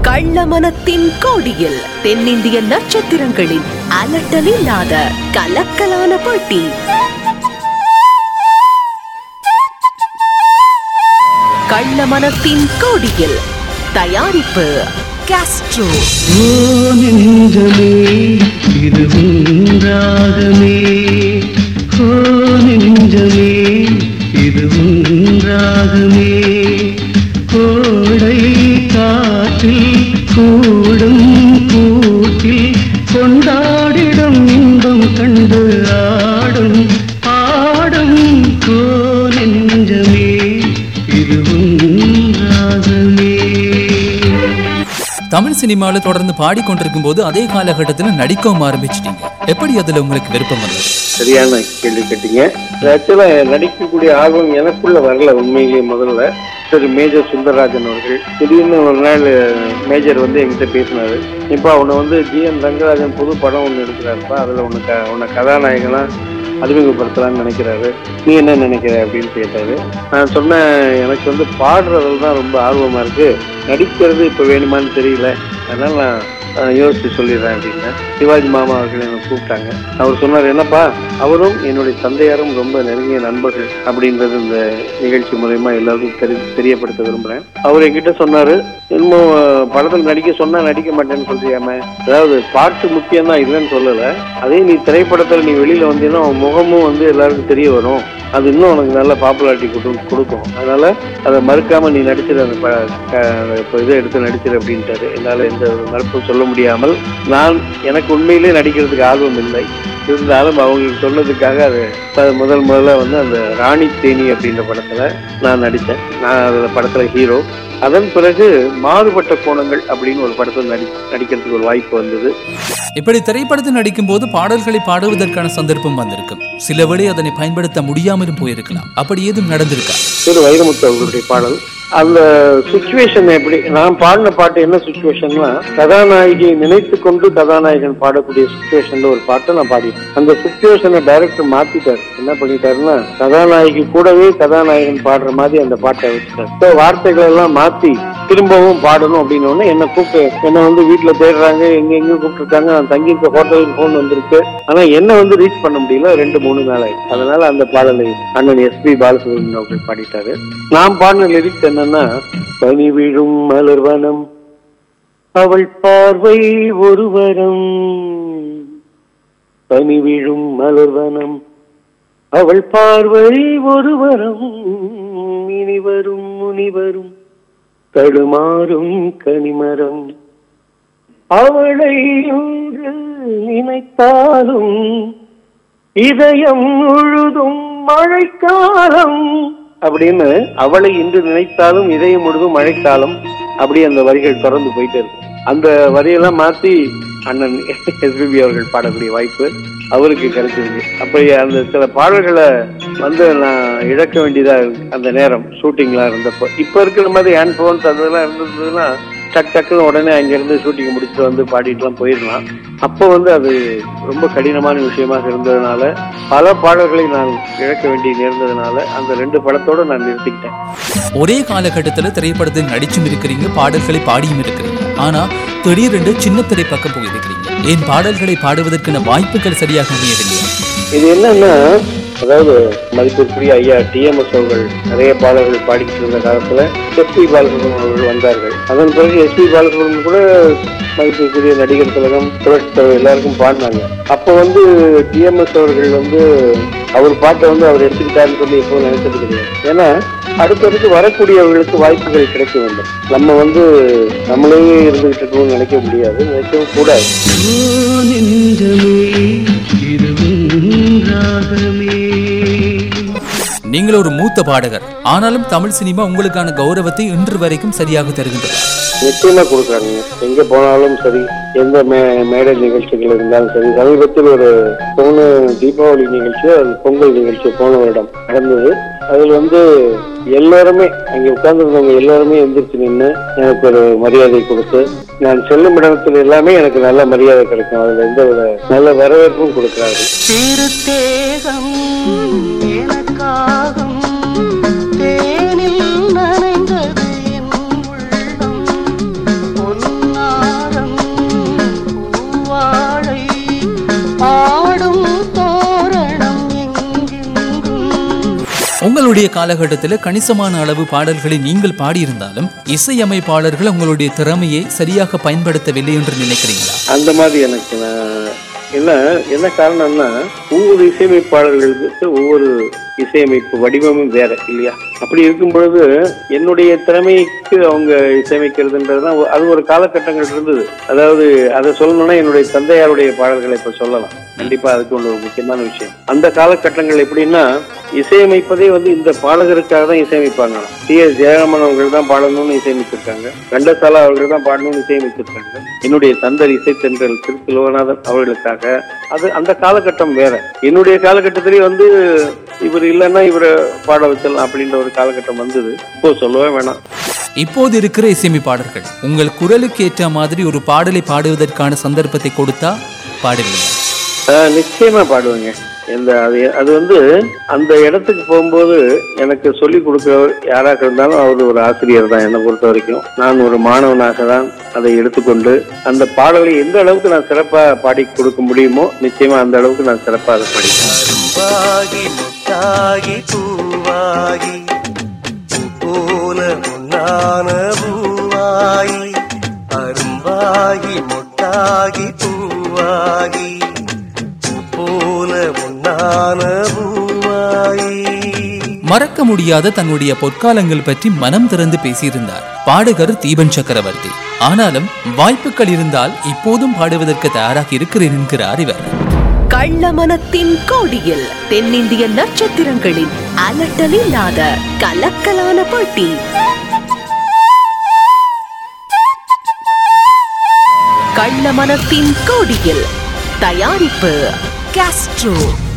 கள்ளமனத்தின் கோடியில் தென்னிந்திய நட்சத்திரங்களின் அலட்டலில்லாத கலக்கலான போட்டி கள்ளமனத்தின் கோடியில் தயாரிப்பு காஸ்ட்ரோ ஓ நெஞ்சமே இது உன்றாகமே ஓ நெஞ்சமே இது உன்றாகமே கோடை காற்றில் கூடும் கூட்டில் கொண்டாடிடும் இன்பம் கண்டு ஆடும் ஆடும் ஓ நெஞ்சமே இது உன்றாகமே தமிழ் சினிமால தொடர்ந்து பாடிக்கொண்டிருக்கும் போது அதே காலகட்டத்தில் நடிக்கவும் ஆரம்பிச்சிட்டீங்க எப்படி அதுல உங்களுக்கு விருப்பம் வந்தது சரியான கேள்வி கேட்டீங்க ஆக்சுவலா நடிக்கக்கூடிய ஆர்வம் எனக்குள்ள வரல உண்மையிலேயே முதல்ல திரு மேஜர் சுந்தரராஜன் அவர்கள் திடீர்னு ஒரு நாள் மேஜர் வந்து என்கிட்ட பேசினாரு இப்போ அவனை வந்து ஜிஎன் ரங்கராஜன் புது படம் ஒன்று எடுக்கிறாருப்பா அதில் உன்னை க உன்னை கதாநாயகனா அறிமுகப்படுத்தலாம்னு நினைக்கிறாரு நீ என்ன நினைக்கிற அப்படின்னு கேட்டாரு நான் சொன்னேன் எனக்கு வந்து பாடுறதுல தான் ரொம்ப ஆர்வமா இருக்கு நடிக்கிறது இப்போ வேணுமான்னு தெரியல அதனால நான் அஹ், யோசிச்சு சொல்லிடுறேன் அப்படின்னு சிவாஜி மாமா அவர்கள் என்னை கூப்பிட்டாங்க அவர் சொன்னார் என்னப்பா அவரும் என்னுடைய தந்தையாரும் ரொம்ப நெருங்கிய நண்பர்கள் அப்படின்றது இந்த நிகழ்ச்சி மூலயமா எல்லாருக்கும் தெரி தெரியப்படுத்த விரும்புறேன் அவர் என்கிட்ட சொன்னாரு இன்னும் அஹ், படத்தில் நடிக்க சொன்னா நடிக்க மாட்டேன்னு சொல்றியாம அதாவது பாட்டு முக்கியம் தான் இல்லைன்னு சொல்லல அதே நீ திரைப்படத்தில் நீ வெளியில வந்தீங்கன்னா உன் முகமும் வந்து எல்லாருக்கும் தெரிய வரும் அது இன்னும் உனக்கு நல்ல பாப்புலாரிட்டி கொடுக்கும் கொடுக்கும் அதனால அதை மறுக்காம நீ நடிச்சிரு அந்த ப- க- இப்போ இதை எடுத்து நடிச்சிரு அப்படின்ட்டாரு என்னால் எந்த ஒரு மறுப்பும் சொல்ல முடியாமல் நான் எனக்கு உண்மையிலே நடிக்கிறதுக்கு ஆர்வம் இல்லை இருந்தாலும் அவங்களுக்கு சொன்னதுக்காக அது ப- முதல் முதல்ல வந்து அந்த ராணி தேனி அப்படின்ற படத்துல நான் நடித்தேன் நான் அந்த படத்துல ஹீரோ அதன் பிறகு மாறுபட்ட கோணங்கள் அப்படின்னு ஒரு படத்தில் நடி நடிக்கிறதுக்கு ஒரு வாய்ப்பு வந்தது இப்படி திரைப்படத்தில் நடிக்கும் போது பாடல்களை பாடுவதற்கான சந்தர்ப்பம் வந்திருக்கும் சில வேளை அதனை பயன்படுத்த முடியாமலும் போயிருக்கலாம் அப்படி ஏதும் நடந்திருக்கா திரு வைரமுத்து அவர்களுடைய பாடல் அந்த சுச்சுவேஷன் எப்படி நான் பாடின பாட்டு என்ன சுச்சுவேஷன்னா கதாநாயகியை நினைத்து கொண்டு கதாநாயகன் பாடக்கூடிய சுச்சுவேஷன்ல ஒரு பாட்டை நான் பாடிட்டேன் அந்த சுச்சுவேஷனை டைரக்டர் மாத்திட்டார் என்ன பண்ணிட்டாருன்னா கதாநாயகி கூடவே கதாநாயகன் பாடுற மாதிரி அந்த பாட்டை வச்சுட்டார் So, வார்த்தைகளை எல்லாம் மாத்தி திரும்பவும் பாடணும் அப்படின்னு உடனே என்னை கூப்பிட்டு என்னை வந்து வீட்டுல தேடுறாங்க எங்க எங்க கூப்பிட்டுருக்காங்க நான் தங்கி இருக்க ஹோட்டலுக்கு போன் வந்திருக்கு ஆனா என்ன வந்து ரீச் பண்ண முடியல ரெண்டு மூணு நாள் ஆயிடுச்சு அதனால அந்த பாடலை அண்ணன் எஸ்பி பாலசுப்ரமணியன் அவர்கள் பாடிட்டாரு நான் பாடின லிரிக்ஸ் என்னன்னா பனி விழும் மலர்வனம் அவள் பார்வை ஒருவரம் பனி விழும் மலர்வனம் அவள் பார்வை ஒருவரம் இனிவரும் முனிவரும் தடுமாறும் கனிமரம் அவளை ஒன்று நினைத்தாலும் இதயம் முழுதும் மழைக்காலம் அப்படின்னு அவளை இன்று நினைத்தாலும் இதயம் முழுதும் மழைக்காலம் அப்படி அந்த வரிகள் தொடர்ந்து போயிட்டே இருக்கும் அந்த வரியெல்லாம் மாத்தி அண்ணன் எஸ்பிபி அவர்கள் பாடக்கூடிய வாய்ப்பு அவருக்கு கிடைச்சிருக்கு அப்படி அந்த சில பாடல்களை வந்து நான் இழக்க வேண்டியதா இருக்கு அந்த நேரம் ஷூட்டிங்லாம் இருந்தப்போ இப்போ இருக்கிற மாதிரி ஹேண்ட் ஃபோன்ஸ் அதெல்லாம் இருந்ததுன்னா டக் டக்குன்னு உடனே அங்கிருந்து ஷூட்டிங் முடிச்சுட்டு வந்து பாடிட்டுலாம் போயிடலாம் அப்போ வந்து அது ரொம்ப கடினமான விஷயமாக இருந்ததுனால பல பாடல்களை நான் இழக்க வேண்டி நேர்ந்ததுனால அந்த ரெண்டு படத்தோட நான் நிறுத்திக்கிட்டேன் ஒரே காலகட்டத்தில் திரைப்படத்தில் நடிச்சும் இருக்கிறீங்க பாடல்களை பாடியும் இருக்கிறீங்க ஆனா திடீரென்று சின்ன திரை பக்கம் போயிருக்கிறீங்க ஏன் பாடல்களை பாடுவதற்கான வாய்ப்புகள் சரியாக அமையவில்லையா இது என்னன்னா அதாவது மதிப்பிற்குரிய ஐயா டிஎம்எஸ் அவர்கள் நிறைய பாடல்கள் பாடிக்கிட்டு இருந்த காலத்துல எஸ்பி பாலசுப்ரமணியம் அவர்கள் வந்தார்கள் அதன் பிறகு எஸ்பி பாலசுப்ரமணியம் கூட மதிப்பிற்குரிய நடிகர் திலகம் புரட்சி தலைவர் எல்லாருக்கும் பாடினாங்க அப்போ வந்து டிஎம்எஸ் அவர்கள் வந்து அவர் பாட்டை வந்து அவர் எடுத்துக்கிட்டாருன்னு சொல்லி எப்போதும் நினைச்சது கிடையாது ஏன்னா அடுத்தடுத்து வரக்கூடியவர்களுக்கு வாய்ப்புகள் கிடைக்க வேண்டும் நம்ம வந்து நம்மளே இருந்துகிட்டு இருக்கணும்னு நினைக்க முடியாது நினைக்கவும் கூடாது ஓ நெஞ்சமே இது உன்றாகமே நீங்கள் ஒரு மூத்த பாடகர் ஆனாலும் தமிழ் சினிமா உங்களுக்கான கௌரவத்தை இன்று வரைக்கும் சரியாக தருகின்றது நிச்சயமா கொடுக்குறாங்க எங்க போனாலும் சரி எந்த மே மேடை நிகழ்ச்சிகள் இருந்தாலும் சரி சமீபத்தில் ஒரு போன தீபாவளி நிகழ்ச்சியோ அது பொங்கல் நிகழ்ச்சியோ போன வருடம் நடந்தது அதில் வந்து எல்லாருமே அங்கே உட்கார்ந்துருந்தவங்க எல்லாருமே எந்திரிச்சு நின்று எனக்கு ஒரு மரியாதை கொடுத்து நான் செல்லும் இடத்துல எல்லாமே எனக்கு நல்ல மரியாதை கிடைக்கும் அதில் எந்த ஒரு நல்ல வரவேற்பும் கொடுக்குறாரு திருத்தேகம் எனக்காகும் தேனில் நனைந்தது என் உள்ளம் பொன் உங்களுடைய காலகட்டத்தில் கணிசமான அளவு பாடல்களை நீங்கள் பாடியிருந்தாலும் இசையமைப்பாளர்கள் உங்களுடைய திறமையை சரியாக பயன்படுத்தவில்லை என்று நினைக்கிறீங்களா அந்த மாதிரி எனக்கு நான் என்ன என்ன காரணம்னா ஒவ்வொரு இசையமைப்பாளர்களுக்கு ஒவ்வொரு இசையமைப்பு வடிவமும் வேற இல்லையா அப்படி இருக்கும் பொழுது என்னுடைய திறமைக்கு அவங்க இசையமைக்கிறதுன்றது தான் அது ஒரு காலகட்டங்கள் இருந்தது அதாவது அதை சொல்லணும்னா என்னுடைய தந்தையாருடைய பாடல்களை இப்ப சொல்லலாம் கண்டிப்பா அதுக்கு ஒன்று ஒரு முக்கியமான விஷயம் அந்த காலகட்டங்கள் எப்படின்னா இசையமைப்பதே வந்து இந்த பாடகருக்காக தான் இசையமைப்பாங்க டி எஸ் ஜெயராமன் அவர்கள் தான் பாடணும்னு இசையமைச்சிருக்காங்க கண்டசாலா அவர்கள் தான் பாடணும்னு இசையமைச்சிருக்காங்க என்னுடைய தந்தர் இசைத்தென்றல் திரு லோகநாதன் அவர்களுக்காக அது அந்த காலகட்டம் வேற என்னுடைய காலகட்டத்திலேயே வந்து இவர் இல்லைன்னா இவரை பாட வச்சிடலாம் அப்படின்ற ஒரு காலகட்டம் வந்தது இப்போ சொல்லவே வேணாம் இப்போது இருக்கிற இசையமைப்பாளர்கள் உங்கள் குரலுக்கு ஏற்ற மாதிரி ஒரு பாடலை பாடுவதற்கான சந்தர்ப்பத்தை கொடுத்தா பாடுவீங்க ஆஹ் நிச்சயமா பாடுவேங்க இந்த அது அது வந்து அந்த இடத்துக்கு போகும்போது எனக்கு சொல்லி கொடுக்கிறவர் யாராக இருந்தாலும் அவர் ஒரு ஆசிரியர் தான் என்னை பொறுத்த வரைக்கும் நான் ஒரு மாணவனாக தான் அதை எடுத்துக்கொண்டு அந்த பாடலை எந்த அளவுக்கு நான் சிறப்பா பாடி கொடுக்க முடியுமோ நிச்சயமா அந்த அளவுக்கு நான் சிறப்பா அதை படிப்பேன் அரும்பாகி முட்டாகி பூவாகி பூ போல பொன்னான பூவாகி அரும்பாகி முட்டாகி பூவாகி பூ போல பொன்னான பூவாகி மறக்க முடியாத தன்னுடைய பொற்காலங்கள் பற்றி மனம் திறந்து பேசியிருந்தார் பாடகர் தீபன் சக்கரவர்த்தி ஆனாலும் வாய்ப்புகள் இருந்தால் இப்போதும் பாடுவதற்கு தயாராக இருக்கிறேன் என்கிறார் இவர் கள்ளமனத்தின் கோடியில் தென்னிந்திய நட்சத்திரங்களின் அலட்டலில்லாத கலக்கலான போட்டி கள்ளமனத்தின் கோடியில் தயாரிப்பு காஸ்ட்ரோ